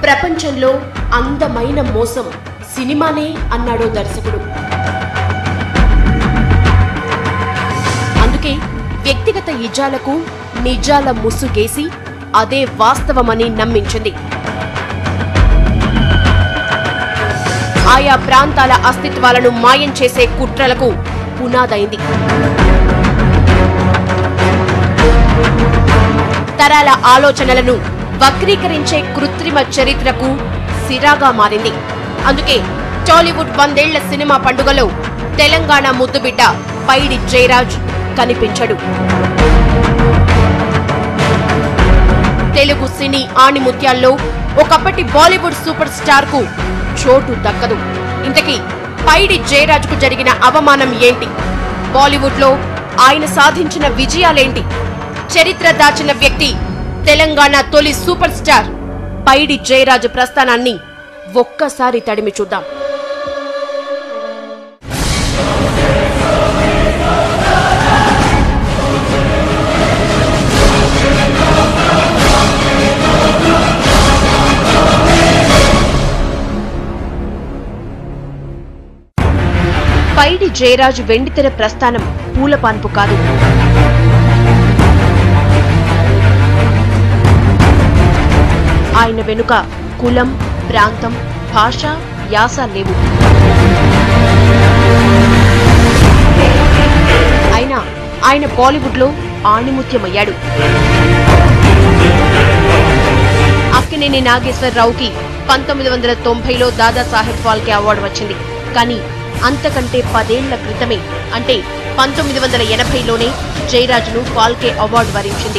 ప్రపంచంలో అందమైన మోసం సినిమానే అన్నాడో దర్శకుడు అందుకే వ్యక్తిగత ఇజాలకు నిజాల ముసుగేసి అదే వాస్తవమని నమ్మించింది ఆయా ప్రాంతాల అస్తిత్వాలను మాయం చేసే కుట్రలకు పునాదైంది తరాల ఆలోచనలను వక్రీకరించే కృత్రిమ చరిత్రకు సిరాగా మారింది అందుకే టాలీవుడ్ వందేళ్ల సినిమా పండుగలో తెలంగాణ ముద్దుబిడ్డ పైడి జయరాజ్ కనిపించడు తెలుగు సినీ ఆణిముత్యాల్లో ఒకప్పటి బాలీవుడ్ సూపర్ స్టార్ కు చోటు దక్కదు ఇంతకీ పైడి జయరాజ్కు జరిగిన అవమానం ఏంటి బాలీవుడ్ లో ఆయన సాధించిన విజయాలేంటి చరిత్ర దాచిన వ్యక్తి తెలంగాణ తొలి సూపర్ స్టార్ పైడి జయరాజు ప్రస్థానాన్ని ఒక్కసారి తడిమి చూద్దాం పైడి జయరాజు వెండితెర ప్రస్థానం పూలపాన్పు కాదు ఆయన వెనుక కులం ప్రాంతం భాష యాస లేవు అయినా ఆయన బాలీవుడ్ లో ఆణిముత్యమయ్యాడు అక్కినేని నాగేశ్వరరావుకి పంతొమ్మిది వందల తొంభైలో దాదాసాహెబ్ ఫాల్కే అవార్డు వచ్చింది కానీ అంతకంటే పదేళ్ల క్రితమే అంటే పంతొమ్మిది వందల ఎనభైలోనే జయరాజును ఫాల్కే అవార్డు వరించింది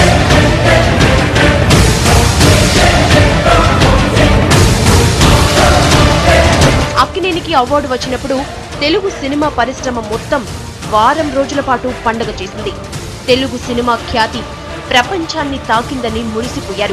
అక్కినేనికి అవార్డు వచ్చినప్పుడు తెలుగు సినిమా పరిశ్రమ మొత్తం వారం రోజుల పాటు పండగ చేసింది తెలుగు సినిమా ఖ్యాతి ప్రపంచాన్ని తాకిందని మురిసిపోయారు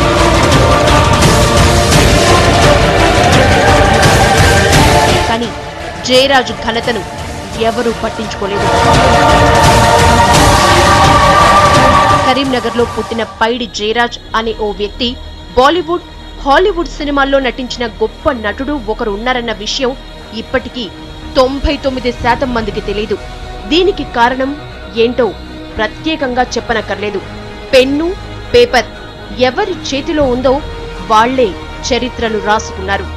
కానీ జయరాజు ఘనతను ఎవరూ పట్టించుకోలేదు కరీంనగర్లో పుట్టిన పైడి జయరాజ్ అనే ఓ వ్యక్తి బాలీవుడ్ హాలీవుడ్ సినిమాల్లో నటించిన గొప్ప నటుడు ఒకరు ఉన్నారన్న విషయం ఇప్పటికీ తొంభై తొమ్మిది శాతం మందికి తెలియదు దీనికి కారణం ఏంటో ప్రత్యేకంగా చెప్పనక్కర్లేదు పెన్ను పేపర్ ఎవరి చేతిలో ఉందో వాళ్లే చరిత్రను రాసుకున్నారు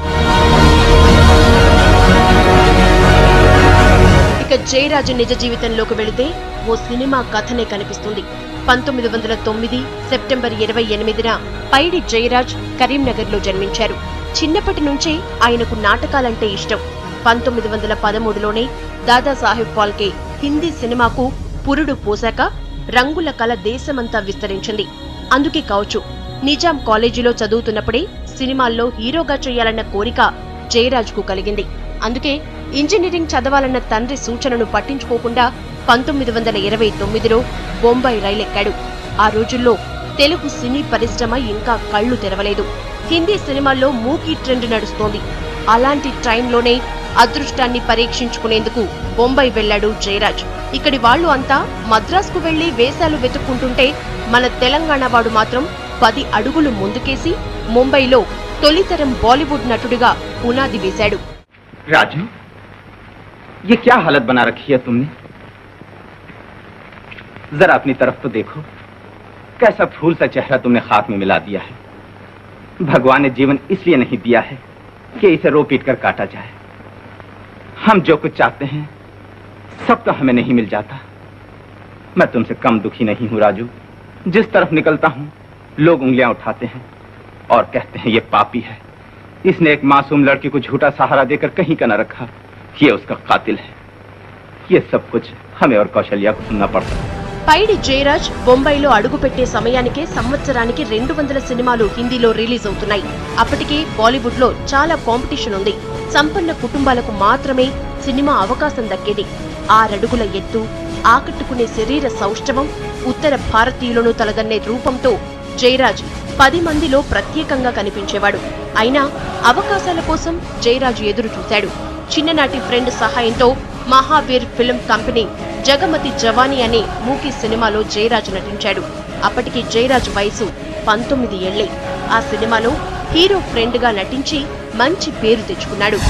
ఇక జయరాజు నిజ జీవితంలోకి వెళితే ఓ సినిమా కథనే కనిపిస్తుంది పంతొమ్మిది వందల తొమ్మిది సెప్టెంబర్ ఇరవై ఎనిమిదిన పైడి జయరాజ్ కరీంనగర్ లో జన్మించారు చిన్నప్పటి నుంచే ఆయనకు నాటకాలంటే ఇష్టం పంతొమ్మిది వందల పదమూడులోనే దాదాసాహెబ్ ఫాల్కే హిందీ సినిమాకు పురుడు పోశాక రంగుల కళ దేశమంతా విస్తరించింది అందుకే కావచ్చు నిజాం కాలేజీలో చదువుతున్నప్పుడే సినిమాల్లో హీరోగా చేయాలన్న కోరిక జయరాజ్కు కలిగింది అందుకే ఇంజనీరింగ్ చదవాలన్న తండ్రి సూచనను పట్టించుకోకుండా పంతొమ్మిది వందల ఇరవై తొమ్మిదిలో బొంబాయి రైలెక్కాడు ఆ రోజుల్లో తెలుగు సినీ పరిశ్రమ ఇంకా కళ్ళు తెరవలేదు హిందీ సినిమాల్లో మూకీ ట్రెండ్ నడుస్తోంది అలాంటి టైంలోనే అదృష్టాన్ని పరీక్షించుకునేందుకు బొంబాయి వెళ్లాడు జయరాజ్ ఇక్కడి వాళ్ళు అంతా మద్రాసుకు వెళ్లి వేషాలు వెతుక్కుంటుంటే మన తెలంగాణ వాడు మాత్రం పది అడుగులు ముందుకేసి ముంబైలో తొలితరం బాలీవుడ్ నటుడిగా పునాది వేశాడు राजू ये क्या हालत बना रखी है तुमने जरा अपनी तरफ तो देखो कैसा फूल सा चेहरा तुमने खाक में मिला दिया है भगवान ने जीवन इसलिए नहीं दिया है कि इसे रो पीट कर काटा जाए हम जो कुछ चाहते हैं सब तो हमें नहीं मिल जाता मैं तुमसे कम दुखी नहीं हूं राजू जिस तरफ निकलता हूं लोग उंगलियां उठाते हैं और कहते हैं ये पापी है इसने एक मासूम लड़की को झूठा सहारा देकर कहीं का न रखा ये उसका कातिल है ये सब कुछ हमें और कौशल्या को सुनना पड़ता है పైడి జయరాజ్ బొంబాయిలో అడుగుపెట్టే సమయానికే సంవత్సరానికి రెండు వందల సినిమాలు హిందీలో రిలీజ్ అవుతున్నాయి అప్పటికే బాలీవుడ్ లో చాలా కాంపిటీషన్ ఉంది సంపన్న కుటుంబాలకు మాత్రమే సినిమా అవకాశం దక్కేది ఆరడుగుల ఎత్తు ఆకట్టుకునే శరీర సౌష్ఠవం ఉత్తర భారతీయులను తలదన్నే రూపంతో జయరాజ్ పది మందిలో ప్రత్యేకంగా కనిపించేవాడు అయినా అవకాశాల కోసం జయరాజ్ ఎదురు చూశాడు చిన్ననాటి ఫ్రెండ్ సహాయంతో మహావీర్ ఫిల్మ్ కంపెనీ జగమతి జవానీ అనే మూకీ సినిమాలో జయరాజ్ నటించాడు అప్పటికి జయరాజ్ వయసు పంతొమ్మిది ఏళ్లే ఆ సినిమాలో హీరో ఫ్రెండ్ గా నటించి మంచి పేరు తెచ్చుకున్నాడు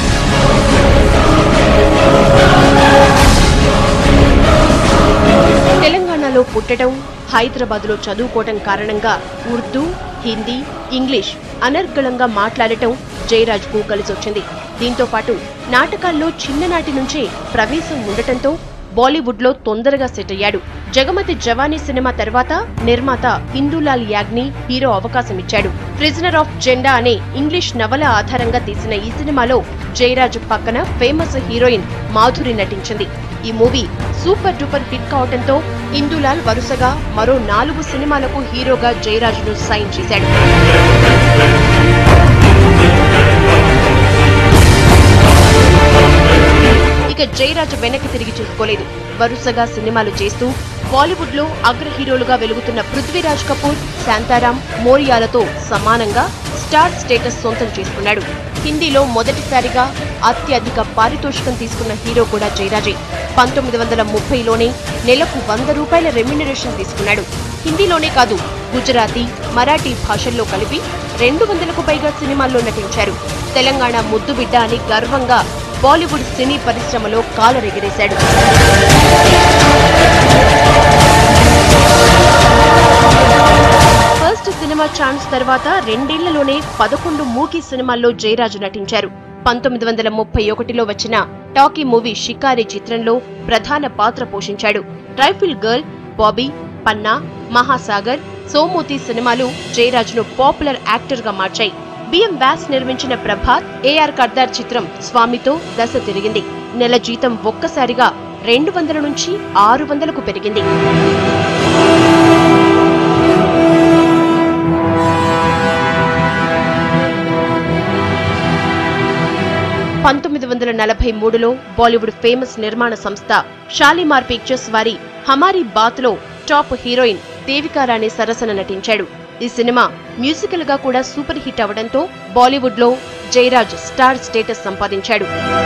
తెలంగాణలో పుట్టడం హైదరాబాద్లో చదువుకోవటం కారణంగా ఉర్దూ హిందీ ఇంగ్లీష్ అనర్గళంగా మాట్లాడటం జయరాజ్కు కలిసొచ్చింది దీంతో పాటు నాటకాల్లో చిన్ననాటి నుంచే ప్రవేశం ఉండటంతో బాలీవుడ్లో తొందరగా సెట్ అయ్యాడు జగమతి జవానీ సినిమా తర్వాత నిర్మాత ఇందూలాల్ యాగ్ని హీరో అవకాశం ఇచ్చాడు ప్రిజనర్ ఆఫ్ జెండా అనే ఇంగ్లీష్ నవల ఆధారంగా తీసిన ఈ సినిమాలో జయరాజ్ పక్కన ఫేమస్ హీరోయిన్ మాధురి నటించింది ఈ మూవీ సూపర్ డూపర్ హిట్ కావడంతో ఇందులాల్ వరుసగా మరో నాలుగు సినిమాలకు హీరోగా జయరాజ్ను సైన్ చేశాడు ఇక జయరాజ్ వెనక్కి తిరిగి చూసుకోలేదు వరుసగా సినిమాలు చేస్తూ బాలీవుడ్ లో అగ్ర హీరోలుగా వెలుగుతున్న పృథ్వీరాజ్ కపూర్ శాంతారాం మోరియాలతో సమానంగా స్టార్ స్టేటస్ సొంతం చేసుకున్నాడు హిందీలో మొదటిసారిగా అత్యధిక పారితోషికం తీసుకున్న హీరో కూడా జయరాజే పంతొమ్మిది వందల ముప్పైలోనే నెలకు వంద రూపాయల రెమ్యునరేషన్ తీసుకున్నాడు హిందీలోనే కాదు గుజరాతీ మరాఠీ భాషల్లో కలిపి రెండు వందలకు పైగా సినిమాల్లో నటించారు తెలంగాణ ముద్దుబిడ్డ అని గర్వంగా బాలీవుడ్ సినీ పరిశ్రమలో కాలరెగిరేశాడు ఫస్ట్ సినిమా ఛాన్స్ తర్వాత రెండేళ్లలోనే పదకొండు మూకీ సినిమాల్లో జయరాజు నటించారు పంతొమ్మిది వందల ముప్పై ఒకటిలో వచ్చిన టాకీ మూవీ షికారి చిత్రంలో ప్రధాన పాత్ర పోషించాడు రైఫిల్ గర్ల్ బాబీ పన్నా మహాసాగర్ సోమూతి సినిమాలు జయరాజ్ను పాపులర్ యాక్టర్ గా మార్చాయి బిఎం వ్యాస్ నిర్మించిన ప్రభాత్ ఏఆర్ కర్దార్ చిత్రం స్వామితో దశ తిరిగింది నెల జీతం ఒక్కసారిగా రెండు వందల నుంచి ఆరు వందలకు పెరిగింది పంతొమ్మిది వందల నలభై మూడులో బాలీవుడ్ ఫేమస్ నిర్మాణ సంస్థ షాలిమార్ పిక్చర్స్ వారి హమారీ బాత్ లో టాప్ హీరోయిన్ దేవికారాణి సరసన నటించాడు ఈ సినిమా మ్యూజికల్ గా కూడా సూపర్ హిట్ అవడంతో బాలీవుడ్ లో జయరాజ్ స్టార్ స్టేటస్ సంపాదించాడు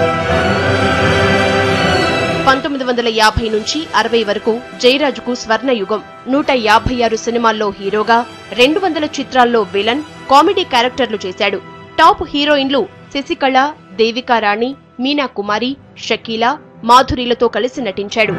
పంతొమ్మిది వందల యాభై నుంచి అరవై వరకు జయరాజుకు స్వర్ణ యుగం నూట యాభై ఆరు సినిమాల్లో హీరోగా రెండు వందల చిత్రాల్లో విలన్ కామెడీ క్యారెక్టర్లు చేశాడు టాప్ హీరోయిన్లు శశికళ దేవికారాణి మీనా కుమారి షకీలా మాధురిలతో కలిసి నటించాడు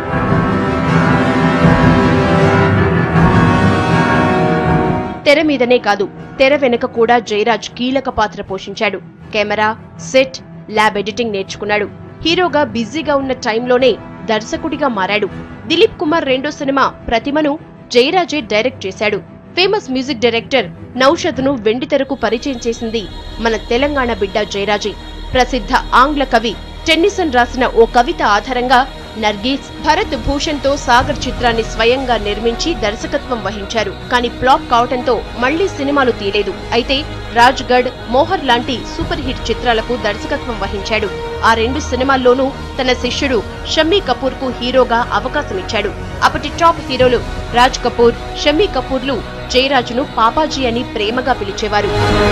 తెర మీదనే కాదు తెర వెనుక కూడా జయరాజ్ కీలక పాత్ర పోషించాడు కెమెరా సెట్ ల్యాబ్ ఎడిటింగ్ నేర్చుకున్నాడు హీరోగా బిజీగా ఉన్న టైంలోనే దర్శకుడిగా మారాడు దిలీప్ కుమార్ రెండో సినిమా ప్రతిమను జయరాజే డైరెక్ట్ చేశాడు ఫేమస్ మ్యూజిక్ డైరెక్టర్ నౌషద్ ను వెండితెరకు పరిచయం చేసింది మన తెలంగాణ బిడ్డ జయరాజే ప్రసిద్ధ ఆంగ్ల కవి టెన్నిసన్ రాసిన ఓ కవిత ఆధారంగా నర్గీస్ భరత్ భూషణ్ తో సాగర్ చిత్రాన్ని స్వయంగా నిర్మించి దర్శకత్వం వహించారు కానీ ఫ్లాప్ కావటంతో మళ్లీ సినిమాలు తీయలేదు అయితే రాజ్ గఢ్ మోహర్ లాంటి సూపర్ హిట్ చిత్రాలకు దర్శకత్వం వహించాడు ఆ రెండు సినిమాల్లోనూ తన శిష్యుడు షమ్మీ కపూర్ కు హీరోగా అవకాశం ఇచ్చాడు అప్పటి టాప్ హీరోలు రాజ్ కపూర్ షమ్మీ కపూర్లు జయరాజును పాపాజీ అని ప్రేమగా పిలిచేవారు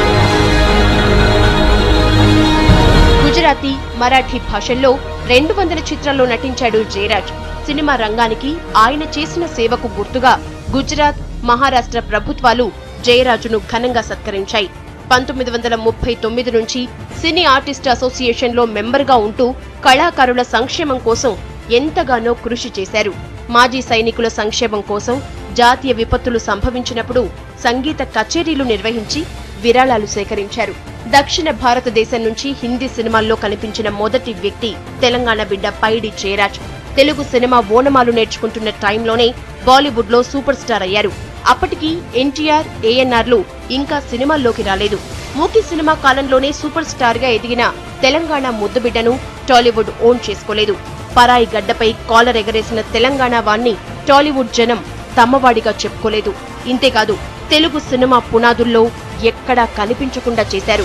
గుజరాతీ మరాఠీ భాషల్లో రెండు వందల చిత్రాల్లో నటించాడు జయరాజ్ సినిమా రంగానికి ఆయన చేసిన సేవకు గుర్తుగా గుజరాత్ మహారాష్ట్ర ప్రభుత్వాలు జయరాజును ఘనంగా సత్కరించాయి పంతొమ్మిది వందల ముప్పై తొమ్మిది నుంచి సినీ ఆర్టిస్ట్ అసోసియేషన్ లో మెంబర్ గా ఉంటూ కళాకారుల సంక్షేమం కోసం ఎంతగానో కృషి చేశారు మాజీ సైనికుల సంక్షేమం కోసం జాతీయ విపత్తులు సంభవించినప్పుడు సంగీత కచేరీలు నిర్వహించి విరాళాలు సేకరించారు దక్షిణ భారతదేశం నుంచి హిందీ సినిమాల్లో కనిపించిన మొదటి వ్యక్తి తెలంగాణ బిడ్డ పైడి జయరాజ్ తెలుగు సినిమా ఓనమాలు నేర్చుకుంటున్న టైంలోనే బాలీవుడ్ లో సూపర్ స్టార్ అయ్యారు అప్పటికి ఎన్టీఆర్ ఏఎన్ఆర్లు ఇంకా సినిమాల్లోకి రాలేదు మూకీ సినిమా కాలంలోనే సూపర్ స్టార్ గా ఎదిగిన తెలంగాణ ముద్దుబిడ్డను టాలీవుడ్ ఓన్ చేసుకోలేదు పరాయి గడ్డపై కాలర్ ఎగరేసిన తెలంగాణ వాణ్ణి టాలీవుడ్ జనం తమ్మవాడిగా చెప్పుకోలేదు ఇంతేకాదు తెలుగు సినిమా పునాదుల్లో ఎక్కడా కనిపించకుండా చేశారు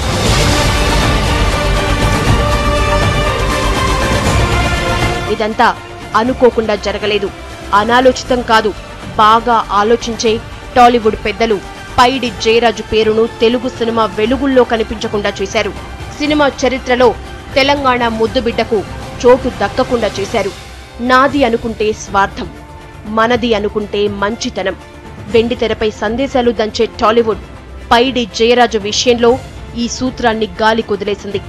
ఇదంతా అనుకోకుండా జరగలేదు అనాలోచితం కాదు బాగా ఆలోచించే టాలీవుడ్ పెద్దలు పైడి జయరాజు పేరును తెలుగు సినిమా వెలుగుల్లో కనిపించకుండా చేశారు సినిమా చరిత్రలో తెలంగాణ ముద్దుబిడ్డకు చోటు దక్కకుండా చేశారు నాది అనుకుంటే స్వార్థం మనది అనుకుంటే మంచితనం వెండితెరపై సందేశాలు దంచే టాలీవుడ్ పైడి జయరాజు విషయంలో ఈ సూత్రాన్ని గాలి కుదిలేసింది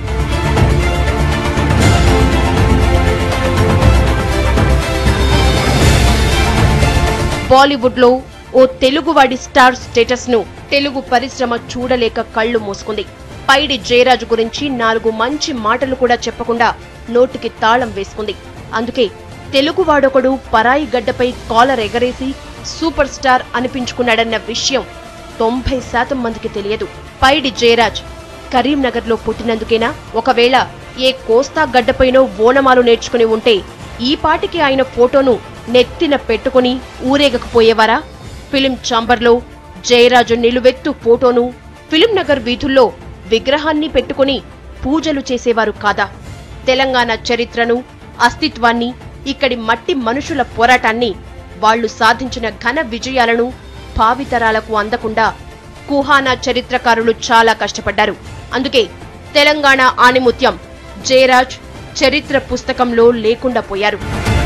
బాలీవుడ్ లో ఓ తెలుగువాడి స్టార్ స్టేటస్ ను తెలుగు పరిశ్రమ చూడలేక కళ్ళు మూసుకుంది పైడి జయరాజు గురించి నాలుగు మంచి మాటలు కూడా చెప్పకుండా నోటికి తాళం వేసుకుంది అందుకే తెలుగువాడొకడు పరాయి గడ్డపై కాలర్ ఎగరేసి సూపర్ స్టార్ అనిపించుకున్నాడన్న విషయం తొంభై శాతం మందికి తెలియదు పైడి జయరాజ్ కరీంనగర్లో పుట్టినందుకేనా ఒకవేళ ఏ కోస్తా గడ్డపైనో ఓనమాలు నేర్చుకుని ఉంటే ఈ పాటికి ఆయన ఫోటోను నెత్తిన పెట్టుకుని ఊరేగకపోయేవారా ఫిలిం ఛాంబర్లో జయరాజు నిలువెత్తు ఫోటోను ఫిలిం నగర్ వీధుల్లో విగ్రహాన్ని పెట్టుకుని పూజలు చేసేవారు కాదా తెలంగాణ చరిత్రను అస్తిత్వాన్ని ఇక్కడి మట్టి మనుషుల పోరాటాన్ని వాళ్లు సాధించిన ఘన విజయాలను భావితరాలకు అందకుండా కుహానా చరిత్రకారులు చాలా కష్టపడ్డారు అందుకే తెలంగాణ ఆణిముత్యం జయరాజ్ చరిత్ర పుస్తకంలో లేకుండా పోయారు